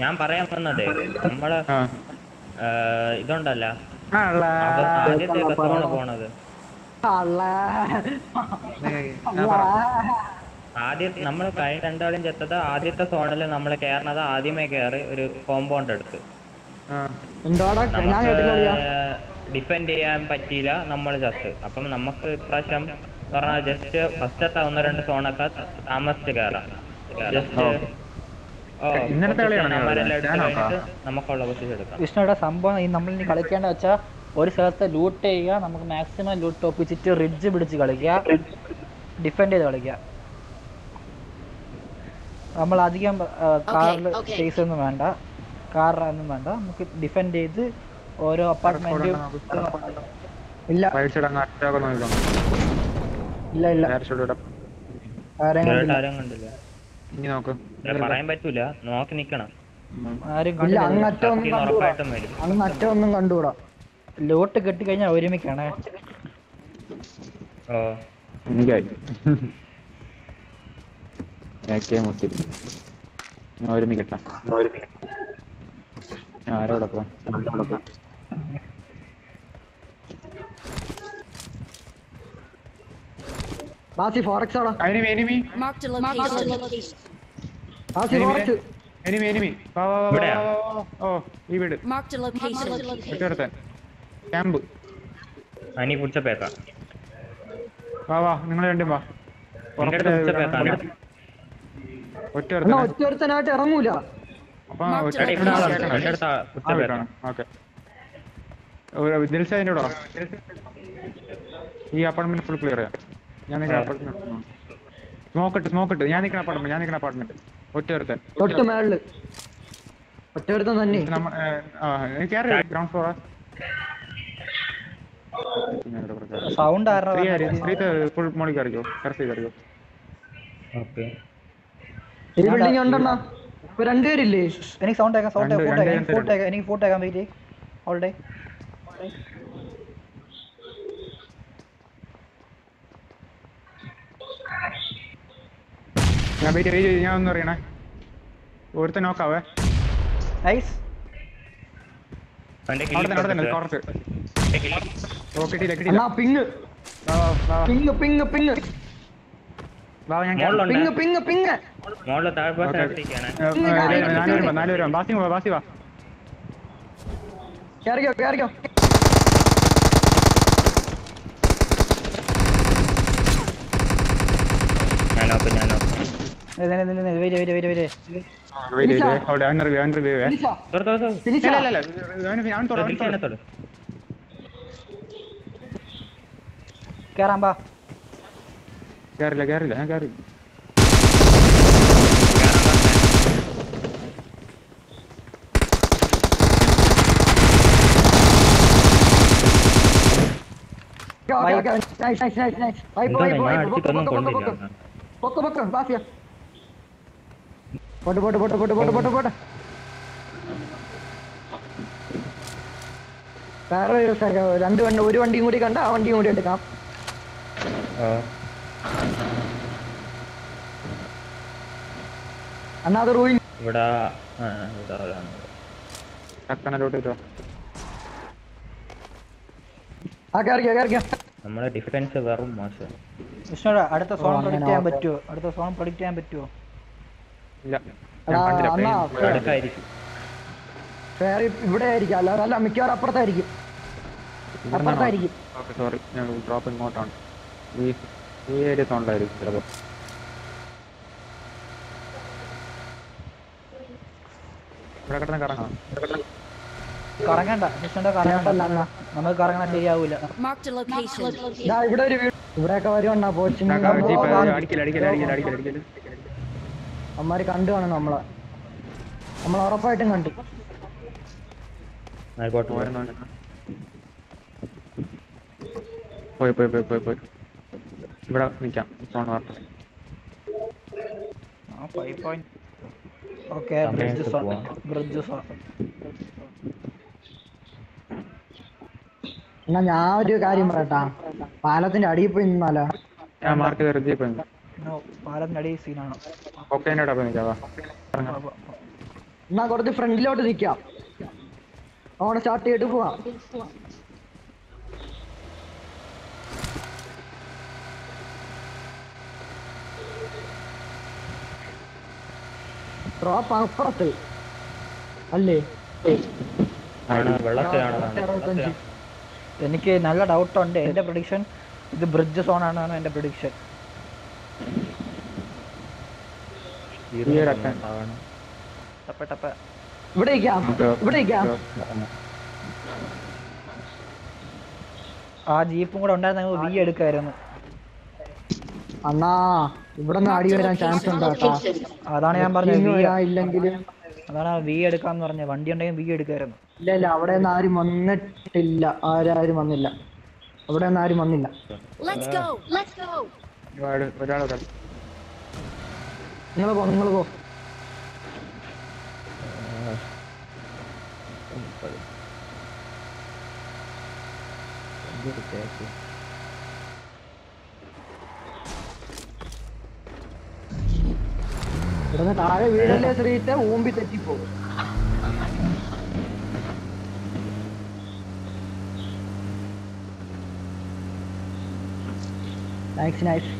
ഞാൻ പറയാൻ വന്നതേ നമ്മള് ആ ആ, ഇതുണ്ടല്ല ആ ഉള്ള അത് ആദ്യത്തെ സോണ് പോണത് ആദ്യം നമ്മൾ കഴിഞ്ഞ രണ്ടാളും ചെത്തത് ആദ്യത്തെ സോണിൽ നമ്മൾ കയറണത് ആദ്യമേ കയറി ഒരു കോമ്പൗണ്ട് എടുത്ത് ആ എന്താടാ ഞാൻ നമുക്ക് കേട്ടില്ല ഡിഫെൻഡ് ചെയ്യാൻ പറ്റിയില്ല നമ്മൾ ചത്ത് അപ്പം നമുക്ക് ഇപ്രാവശ്യം പറഞ്ഞാൽ ജസ്റ്റ് ഫസ്റ്റത്തെ ഒന്ന് രണ്ട് സോണൊക്കെ താമസിച്ച് കയറാം ജസ്റ്റ് ഓ ഇന്നലത്തെ കളിയാണോ നിങ്ങൾ അവരെല്ലാം എടുത്ത് ഞാൻ നോക്കാം. കഴിഞ്ഞിട്ട് നമുക്കുള്ള പൊസിഷൻ എടുക്കാം വിഷ്ണുവിടെ സംഭവം ഈ നമ്മൾ ഇനി കളിക്കേണ്ട വെച്ചാൽ ഒരു സ്ഥലത്ത് ലൂട്ട് ചെയ്യുക നമുക്ക് മാക്സിമം ലൂട്ട് ഒപ്പിച്ചിട്ട് റിഡ്ജ് പിടിച്ച് കളിക്കുക ഡിഫെൻഡ് ചെയ്ത് കളിക്കുക നമ്മൾ അധികം കാറിൽ okay. ചേസ് ഒന്നും വേണ്ട കാറിലൊന്നും വേണ്ട നമുക്ക് ഡിഫെൻഡ് ചെയ്ത് ഓരോ അപ്പാർട്ട്മെന്റും ഇല്ല റൈറ്റ് സൈഡ് അങ്ങ് അറ്റാക്ക് നോക്കണം ഇല്ല ഇല്ല നേരെ സൈഡ് ഇവിടെ ആരെയും ഇതുവരെ കണ്ടില്ല. ആരും കണ്ടില്ല ഇനി നോക്ക് ഇത് പറയാൻ പറ്റൂല നോക്കി നിക്കണം ആരും ഇല്ല കണ്ടില്ല അങ്ങ് അറ്റം ഒന്നും സത്യം കണ്ടുകൂടാ ഉറപ്പായിട്ടും വരും അങ്ങ് അറ്റം ഒന്നും കണ്ടുകൂടാ ലൂട്ട് കിട്ടിക്കഴിഞ്ഞാൽ ഒരുമിക്കണേ ഓ എനിക്കായി ഏക്കെ മുത്തി ഞാൻ ഒരുമിക്കട്ടെ ഞാൻ ആരോടൊപ്പം ബാസി ഫോറക്സ് ആടാ enemy enemy Marked a location. ബാസി ഫോറക്സ് എനിമി എനിമി വാ വാ വാ, വാ ഇവിടെയാ? വാ, വാ, വാ. ഓ ഈ വീട് Marked a location. ഒറ്റ ക്യാമ്പ് അനി പുടിച്ചപ്പേക്കാം വാ വാ നിങ്ങൾ രണ്ടും വാ എന്റെ അടുത്ത് പുടിച്ചപ്പേക്കാണ് ഒറ്റ എന്നാ ഒറ്റ ഒരുത്തനായിട്ട് ഇറങ്ങൂല അപ്പൊ Marked ഒറ്റ a ഇവിടെ ആളുണ്ട് കേൾക്കണം. എന്റെ അടുത്ത് ആ പുടിച്ചപ്പേക്കാം വീട്ടാണ് ഓക്കെ ദിൽസ അതിന്റെ കൂടെ വാ. ഈ അപ്പാർട്ട്മെന്റ് ഫുൾ ക്ലിയർ ചെയ്യാം ഞാൻ നിൽക്കുന്ന അപ്പാർട്ട്മെന്റ് നോക്കട്ടെ നോക്കട്ടെ ഞാൻ നിൽക്കുന്ന അപ്പാർട്ട്മെന്റ് ഞാൻ നിൽക്കുന്ന അപ്പാർട്ട്മെന്റ് ഒറ്റ ഒരുത്തൻ തൊട്ട് മേളില് ഒറ്റ ഒരുത്തൻ തന്നെ നമ്മ ആ കയറി ഗ്രൗണ്ട് ഫ്ലോറാ സൗണ്ട് സ്ത്രീ ആര് ആരുടെ സ്ത്രീ ഫുൾ മോളിൽ കയറിക്കോ കറക്റ്റ് കയറിക്കോ ഓക്കെ ഈ ബിൽഡിംഗ് ഉണ്ടെണ്ണ ഇപ്പൊ രണ്ടുപേരില്ലേ എനിക്ക് സൗണ്ട് കേൾക്കാം സൗണ്ട് രണ്ട്- ഫോട്ടോ രണ്ട് എനിക്ക് ഫോട്ടോ കേൾക്കാം എനിക്ക് ഫോട്ടോ കേൾക്കാൻ വെയിറ്റ് ഓൾഡേ ഞാൻ വെയിറ്റ് വെയിറ്റ് ഞാൻ ഒന്ന് അറിയണേ ഒരുത്തൻ നോക്കാവേ നൈസ് അവന്റെ അവിടെ തന്നെ അവിടെ തന്നെ കിലി കുറച്ച് ഓ കിട്ടിയില്ല കിട്ടിയില്ല എന്നാ പിങ് വാ വാ വാ വാ. പിങ് പിങ് പിങ് വാ ഞാൻ മോളിലുണ്ട് പിങ് പിങ് പിങ് മോളില് താഴ്ഭാഗത്ത് ഓക്കേ. ഇട്ടിരിക്കുകയാണ് ഏ, നാല് നാല് വരുമ്പോ നാല് വരുമ്പോ ബാസി വാ ബാസി വാ കേറിക്കോ കേറിക്കോ ഞാൻ നോക്ക് ഞാൻ നോക്ക് wait wait wait wait wait ചെയ്തേ അവിടെ അവൻ റിവ്യൂ അവൻ റിവ്യൂ ഫിനിഷാ തുറ തുറ തുറ ഫിനിഷാ ഇല്ല ഇല്ല ഇല്ല അവൻ അവൻ തൊട അവൻ തൊട ദിൽഷാനത്തോട് കേറാൻ പാ കേറില്ല കേറില്ല ഞാൻ കേറി okay okay nice nice nice nice പോയി എന്തോ പോയി ഞാൻ പോയി അടിച്ചിട്ടൊന്നും പൊക്ക് പൊക്ക് കൊണ്ടില്ല പൊക്ക് പൊക്ക് ബാസിയ പോട്ട് പോട്ട് പോട്ട് പോട്ട് പോട്ട് പോട്ട് പോട്ട് വേറെ ഒരു സ്ഥലം, രണ്ട് വണ്ടി ഒരു വണ്ടിയും കൂടി കണ്ട ആ വണ്ടിയും കൂടി എടുക്കാം ഓ എന്നാ അത് റൂയിൻ ഇവിടെ ആ ഇവിടെ ഒരാളാണ്. ചക്കനലോട്ട് ഇട്ടോ ആ കയറിക്കോ കയറിക്കോ നമ്മുടെ ഡിഫൻസ് വെറും മോശം വിഷ്ണുടെ അടുത്ത സോൺ അങ്ങനെ പ്രൊഡിക്റ്റ് ചെയ്യാൻ ഓക്കെ. പറ്റുമോ അടുത്ത സോൺ പ്രൊഡിക്റ്റ് ചെയ്യാൻ പറ്റുമോ ഇല്ല എടാ, ഞാൻ കണ്ടില്ല അണ്ണാ, പേര് അടുക്കായിരിക്കും വേറെ ഇവിടെ ആയിരിക്കും അല്ല അല്ല മിക്കവാറും അപ്പുറത്തായിരിക്കും അപ്പുറത്തായിരിക്കും ഓക്കെ സോറി ഞാൻ ഡ്രോപ്പ് ഇങ്ങോട്ടാണ് ഈ ഈ ഏരിയ തോണ്ടായിരിക്കും ചിലപ്പോൾ ഇവിടെ കിടന്ന് കറങ്ങാം കറങ്ങണ്ട വിഷ്ണുടെ കറങ്ങണ്ട നമുക്ക് കറങ്ങണ ശരിയാവൂല Marked a location. ഇതാ ഇവിടെ ഒരു വീട് ഇവിടെയൊക്കെ വരുവണ്ണ പോച്ചിങ് ജീപ്പ് അടിക്കല അടിക്കല അടിക്കല അടിക്കല അടിക്കല അമ്മമാര് കണ്ടു കാണും നമ്മളെ നമ്മൾ ഉറപ്പായിട്ടും കണ്ടു ആയിക്കോട്ടെ പോരുന്നുണ്ട് പോയി പോയി പോയി പോയി പോയി ഇവിടെ നിൽക്കാം സോൺ വാർത്ത ഫൈവ് പോയിന്റ് ഓക്കെ സമയം ബ്രിഡ്ജ് സോൺ പോവാം. ബ്രിഡ്ജ് സോൺ എന്നാ ഞാൻ ഒരു കാര്യം പറയട്ടാ പാലത്തിന്റെ അടിയിൽ പോയി നിന്നാലോ ഞാൻ മാർക്ക് ചെയ്ത ജീപ്പ് പാലത്തിന്റെ അടി സീനാണ് ഒക്കെ എന്നോട് അപ്പം നിൽക്കാം വാ ഇറങ്ങാം. എന്നാ കുറച്ച് ഫ്രണ്ടിലോട്ട് നിക്കാം അവിടെ സ്റ്റാർട്ട് ചെയ്തിട്ട് പോവാം ഡ്രോപ്പ് അപ്പുറത്ത് അല്ലേ ആണ് വെള്ളത്തിലാണ് അറുപത്തഞ്ച് എനിക്ക് നല്ല ഡൗട്ട് ഉണ്ട് എൻ്റെ പ്രഡിക്ഷൻ ഇത് ബ്രിഡ്ജ് സോൺ ആണെന്നാണ് എൻ്റെ പ്രഡിക്ഷൻ ടപ്പ ടപ്പ ഇവിടെ ഇരിക്കാം ഇവിടെ ഇരിക്കാം ആ ജീപ്പും കൂടെ ഉണ്ടായിരുന്നെങ്കിൽ വി എടുക്കായിരുന്നു അണ്ണാ ഇവിടെ നിന്ന് അടി വരാൻ ചാൻസ് ഉണ്ട് കേട്ടാ അതാണ് ഞാൻ പറഞ്ഞത് ഇനി വി വരാൻ ഇല്ലെങ്കിലും അതാണ് വി എടുക്കാന്ന് പറഞ്ഞത് വണ്ടി ഉണ്ടെങ്കിൽ വി എടുക്കായിരുന്നു ഇല്ല ഇല്ല അവിടെ നിന്ന് ആരും വന്നിട്ടില്ല ആരാരും വന്നില്ല അവിടെ നിന്ന് ആരും വന്നില്ല Let's go. Let's go. ഒരാൾ നിങ്ങൾ പോ നിങ്ങൾ പോ ഇവിടെ നിന്ന് താഴെ വീഴല്ലേ ശ്രീത്തെ ഊമ്പി തെറ്റിപ്പോകും നൈസ് നൈസ്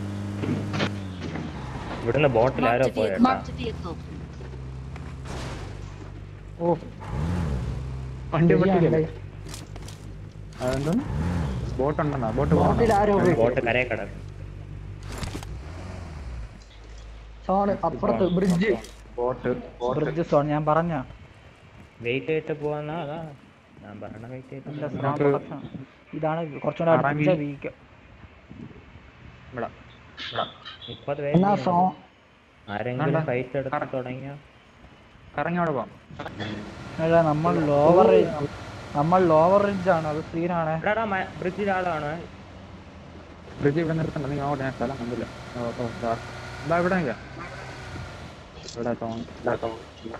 ഇവിടുന്ന് ബോട്ടിൽ ആരോ Marked a vehicle. പോയേട്ടാ Marked a vehicle. ഓ വണ്ടി ശരിയാണല്ലേ. പൊട്ടിക്കല്ലേ അതെന്തോന്ന് ബോട്ട് ഉണ്ടെന്നാ ബോട്ട് ബോട്ടിൽ ആരോ പോയി. ബോട്ട് കരയെ കിടക്കും സോണ് അപ്പുറത്ത് bridge boat boat bridge zone ഞാൻ പറഞ്ഞ വെയിറ്റ് ചെയ്തിട്ട് പോവാന്നാ അതാ ഞാൻ പറഞ്ഞ വെയിറ്റ് ചെയ്തിട്ട് നമുക്ക് ഇതാണ് കുറച്ചുകൂടെ അടുപ്പിച്ച അറബി- വീക്ക് ഇവിടെ മുപ്പത് എന്നാ പേര് സോ ആരെങ്കിലും വേണ്ട. ഫൈറ്റ് എടുത്ത് തുടങ്ങിയ കറങ്ങി അവിടെ പോവാം അല്ല നമ്മൾ ലോവർ നമ്മൾ ലോവർ റിഡ്ജ് ആണ് അത് സീനാണ് എടാ ബ്രിഡ്ജിൽ ആളാണ് ബ്രിഡ്ജ് ഇവിടെ നിർത്തണ്ട നീ അങ്ങോട്ട് ഞാൻ സ്ഥലം കണ്ടില്ല ഓ ഓ ദാ. ദാ ഇവിടെ നിൽക്കാം ഇവിടെ തോന്നി ഇവിടെ തോന്നി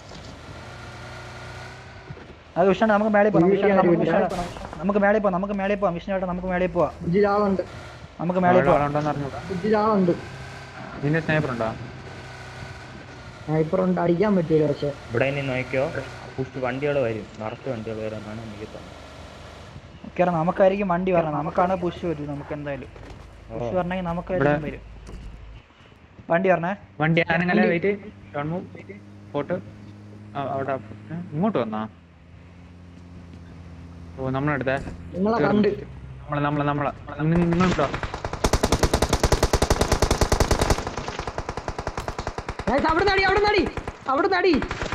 അത് വിഷയം നമുക്ക് മേളിൽ പോകാം ഈ വിഷയം നമുക്ക് അറിയില്ല. മേളിൽ പോകാം. നമുക്ക് മേളിൽ പോവാം നമുക്ക് മേളിൽ പോവാം വിഷ്ണുവേട്ടൻ നമുക്ക് മേളിൽ പോവാം ബ്രിഡ്ജിൽ ആളുണ്ട് നമുക്ക് മേളിൽ അവിടെ പോവാം ആളുണ്ടോന്ന് അറിഞ്ഞൂടാ ബ്രിഡ്ജിൽ ആളുണ്ട് നിന്റെ സ്നേഹിതർ ഉണ്ടോ സ്നൈപ്പർ ഉണ്ട് അടിക്കാൻ പറ്റൂല പക്ഷെ ഇവിടെ ഇനി നോക്കിയോ പുഷ് വണ്ടികൾ വരും നിറച്ച് വണ്ടികൾ വരും എന്നാണ് എനിക്ക് തോന്നുന്നത് കാരണം നമുക്കായിരിക്കും വണ്ടി വരണം നമുക്കാണ് പുഷ് വരും നമുക്ക് എന്തായാലും പുഷ് വരണമെങ്കിൽ നമുക്കായിരിക്കും വരും വണ്ടി വരണേ വണ്ടി ആനങ്ങല വെയിറ്റ് ഡോൺ മൂവ് പോട്ട് അവിടെ ഏ, ഇങ്ങോട്ട് വന്നാ ഓ നമ്മളെടുത്തേ നിങ്ങളെ കണ്ട് നമ്മളെ നമ്മളെ നമ്മളെ നിങ്ങളിട്ടോ Guys, അവിടെ നടി അവിടെ നടി അവിടെ നടി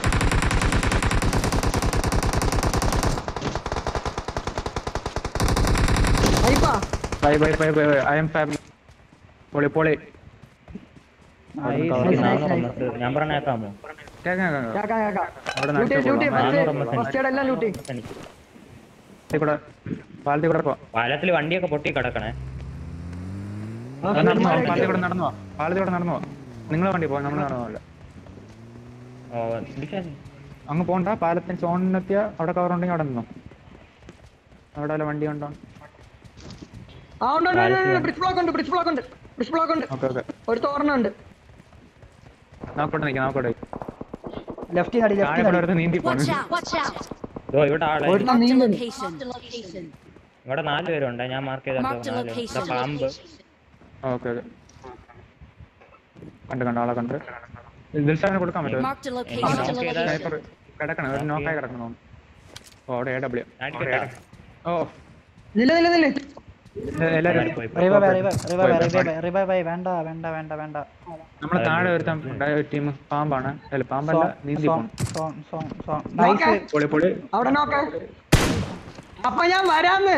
അയ്യപ്പാ bye bye bye bye I'm family പൊളി പൊളി Nice. nice, നാനൂറ് nice. എമ്മസ് ഞാൻ പറഞ്ഞേക്കാമോ കേക്കാം കേക്കാം കേക്കാം കേക്കാം അവിടെ ലൂട്ടി നടത്തി ലൂട്ടി പോകാം. നാനൂറ് എമ്മസ് ഫസ്റ്റ് എയ്ഡ് എല്ലാം ലൂട്ടി എനിക്ക് പാലത്തിൽ കൂടെ പാലത്തിൽ കൂടെ പോ പാലത്തിൽ വണ്ടിയൊക്കെ പൊട്ടി കിടക്കണേ അത് നടന്നു പോവാം പാലത്തിൽ കൂടെ നടന്നു പോവാം പാലത്തിൽ കൂടെ നടന്നു പോവാം നിങ്ങളെ വണ്ടി പോവാം നമ്മൾ നടന്നു പോകില്ല ഓ ദിശ അങ്ങ് പോണ്ട പാലത്തിന് സോണിനെത്തിയ അവിടെ കവർ ഉണ്ടെങ്കിൽ അവിടെ നിന്നോ അവിടെ വല്ല വണ്ടി ഉണ്ടോ ആ ഉണ്ട് ഉണ്ട്, ഉണ്ട്, ഉണ്ട് ബ്രിഡ്ജ് ബ്ലോക്ക് ഉണ്ട് ബ്രിഡ്ജ് ബ്ലോക്ക് ഉണ്ട് ബ്രിഡ്ജ് ബ്ലോക്ക് ഉണ്ട് ഓക്കെ ഓക്കെ ഒരു തോരണം ഉണ്ട് നോക്കട്ടെ നിൽക്കാം നോക്കട്ടെ ലെഫ്റ്റ് നടി താഴെ ലെഫ്റ്റ് കൂടെ നടി അടുത്ത് നീന്തി Watch പോണു out. Watch out. ഇതോ ഇവിടെ ആളെ ഒരു Marked a നീങ്ങുന്നു location. Marked a location. ഇവിടെ നാല് പേരുണ്ട് ഞാൻ മാർക്ക് Marked a ചെയ്ത നാല് location. ദാ പാമ്പ് ഓക്കെ ഓക്കെ കണ്ട് കണ്ട് ആളെ കണ്ട് ദിൽഷാവിനെ കൊടുക്കാൻ പറ്റുമോ Marked a Marked location. ചെയ്ത- സ്നൈപ്പർ കിടക്കണം ഒരു നോക്കായി കിടക്കണം തോന്നുന്നു. ഓ അവിടെ എ ഡബ്ല്യു ഞാൻ അടിക്കട്ടാ? ഓ നില്ല നില്ല നില്ല എല്ലാരും പോയി, പോയി, പോയി. Revive revive revive revive revive വേണ്ട വേണ്ട വേണ്ട വേണ്ട നമ്മളെ താഴെ ഒരുത്തം ടീം പാമ്പാണ് അല്ല പാമ്പല്ല നീന്തി സോൺ പോണം സോൺ സോൺ സോൺ നൈസ് പൊളി പൊളി അവിടെ നോക്ക അപ്പൊ ഞാൻ വരാന്ന്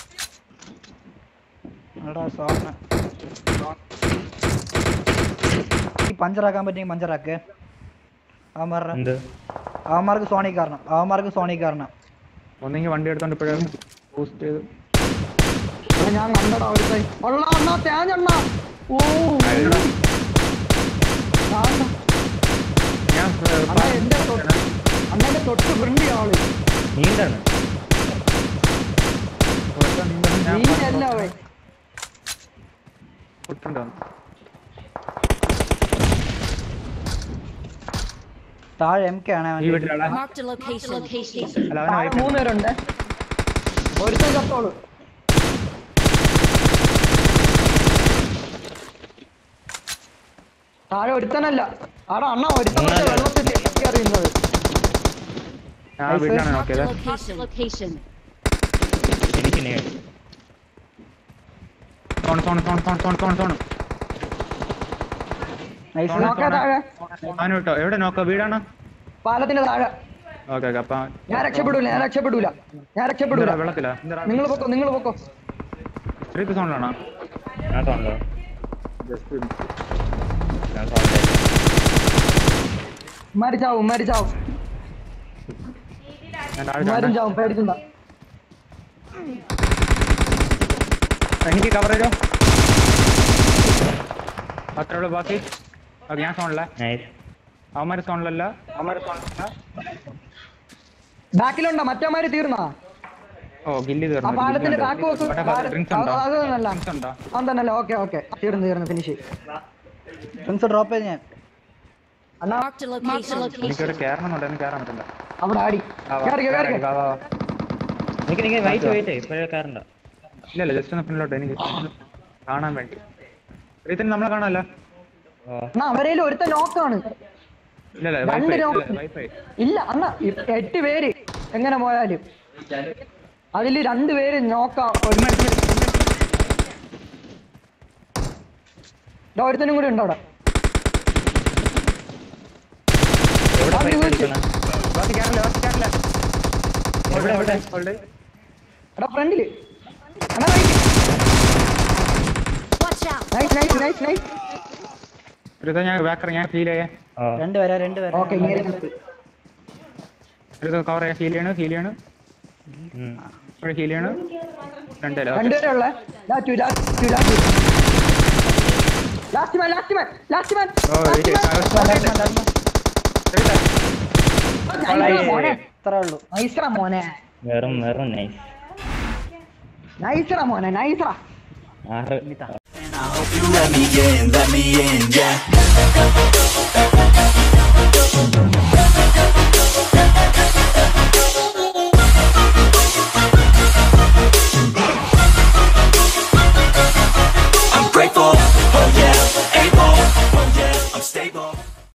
എടാ സോൺ ഈ പഞ്ചറാക്കാൻ പറ്റിയെങ്കിൽ പഞ്ചറാക്ക് അവന്മാരുടെ എന്ത് അവന്മാർക്ക് സോണി കാരണം അവന്മാർക്ക് സോണി കാരണം ഒന്നെങ്കിൽ വണ്ടി എടുത്തോണ്ട് ഇപ്പോഴും ബൂസ്റ്റ് ചെയ്ത് ഇവിടെ ഞാൻ കണ്ടടാ ഒരു സൈ ഉള്ള ഒന്നാ തേഞ്ഞണ്ണ ഓ അതെടാ. കാണണ്ട. ഞാൻ അണ്ണാ എന്റെ തൊട്ട് അണ്ണന്റെ തൊട്ട് ഫ്രണ്ട് ആള് നീന്താണ് നീയല്ല അവൻ താഴെ എം കെ ആണ് ഈ അവന്റെ വീട്ടിലുള്ള Marked a location. location. അല്ല അവനെ താഴെ wipe മൂന്ന് പേരുണ്ട് ഒരുത്തൻ ചത്തോളൂ താഴെ ഒരുത്തനല്ല ആടാ അണ്ണ ഒരുത്തൻ മറ്റേ വെള്ളത്തിൽ തെറ്റി അറിയുന്നത് ഞാൻ ആ വീട്ടിലാണ് Marked a നോക്കിയത് location. location. എനിക്ക് നേടി zone zone zone zone zone zone zone nice നോക്കാ താഴെ അവന് കേട്ടോ എവിടെ നോക്ക വീടാണ് പാലത്തിന്റെ താഴെ ഓക്കെ ഓക്കെ അപ്പൊ ഞാൻ രക്ഷപ്പെടൂല ഞാൻ രക്ഷപ്പെടൂല ഞാൻ രക്ഷപ്പെടൂല എന്താ വെള്ളത്തിലാ നിങ്ങൾ പൊക്കോ നിങ്ങൾ പൊക്കോ ശ്രീത്ത് സോണിലാണോ ഞാൻ തോന്നുന്നു ജസ്റ്റ് ഞാൻ തോന്നുന്നു ഉമ്മാരി ചാവും ഉമ്മാരി ചാവും ഞാൻ താഴെ ഉമ്മാരും ചാടാം. ചാവും പേടിക്കണ്ട എനിക്ക് കവർ ചെയ്തോ അത്രേ ഉള്ളൂ ബാക്കി ഓക്കെ ഞാൻ സോണില്ല നൈസ് അവന്മാര് സോണിലല്ല അവന്മാര് സോണിലല്ല ബാക്കിലുണ്ടോ മറ്റേമാര് തീർന്നാ ഓ ഗില്ലി ആ പാലത്തിന്റെ ബാക്ക് വെക്ക് ഡ്രിങ്ക്സ് ഉണ്ടോ അത് തന്നല്ല ഡ്രിങ്ക്സ് ഉണ്ടോ അത് തന്നല്ലേ ഓക്കെ ഓക്കെ തീർന്നു തീർന്നു ഫിനിഷ് ഫ്രണ്ട്സ് ഡ്രോപ്പ് ചെയ്ത് ഞാൻ അണ്ണാ Marked a location. എനിക്കൊരു കയറണമെന്നുണ്ട് എനിക്ക് കയറാൻ പറ്റില്ല അവിടെ ആടി ആ, വാ, കേറിക്കോ കയറി, കേറിക്കോ വാ, വാ, വാ. എനിക്ക് എനിക്ക് വെയിറ്റ് വെയിറ്റ് ഇപ്പോഴേ കയറണ്ട ഇല്ല ഇല്ല ജസ്റ്റ് ഒന്ന് ഫ്രണ്ടിലോട്ട് എനിക്ക് കാണാൻ വേണ്ടി റീത്തിന് നമ്മളെ കാണാമല്ലോ ഓ അണ്ണാ അവരേലും ഒരുത്ത നോക്കാണ് ഇല്ല ഇല്ല രണ്ട് വൈഫൈ നോക്ക്. വൈഫൈ ഇല്ല അണ്ണ എട്ട് പേര് എങ്ങനെ പോയാലും അതില് രണ്ട് പേര് നോക്കാം ഒരു ദാ ഒരുത്തനും കൂടി ഉണ്ട് അവിടെ എവിടെ അത് പൈസ ചോദിച്ചു. അടിക്കണം ബാക്കി കയറില്ല ബാക്കി കയറില്ല എവിടെ എവിടെ ഹോൾഡ് എടാ ഫ്രണ്ടില് അണ്ണാ Watch out. Nice nice nice nice ഒരു ഞാൻ ബാക്കർ ഞാൻ ഫീൽ ചെയ്യാൻ ഓ രണ്ടുപേരാ രണ്ടുപേരാ ഓക്കെ ഇങ്ങനെ നിർത്ത്. ഒരു കവർ ചെയ്യാൻ ഫീൽ ചെയ്യണം ഫീൽ ചെയ്യണം ഉം. ഒരു ഫീൽ ചെയ്യണം രണ്ടല്ലോ രണ്ടുപേരെ ഉള്ളേ ലാറ്റു ലാറ്റു ലാറ്റു last man last man last man ഓ ഇത് ഇത്രേ ഉള്ളൂ നൈസറ മോനെ വെറും വെറും നൈസ് നൈസറ മോനെ നൈസറ ആറ് You let me in, let me in, yeah.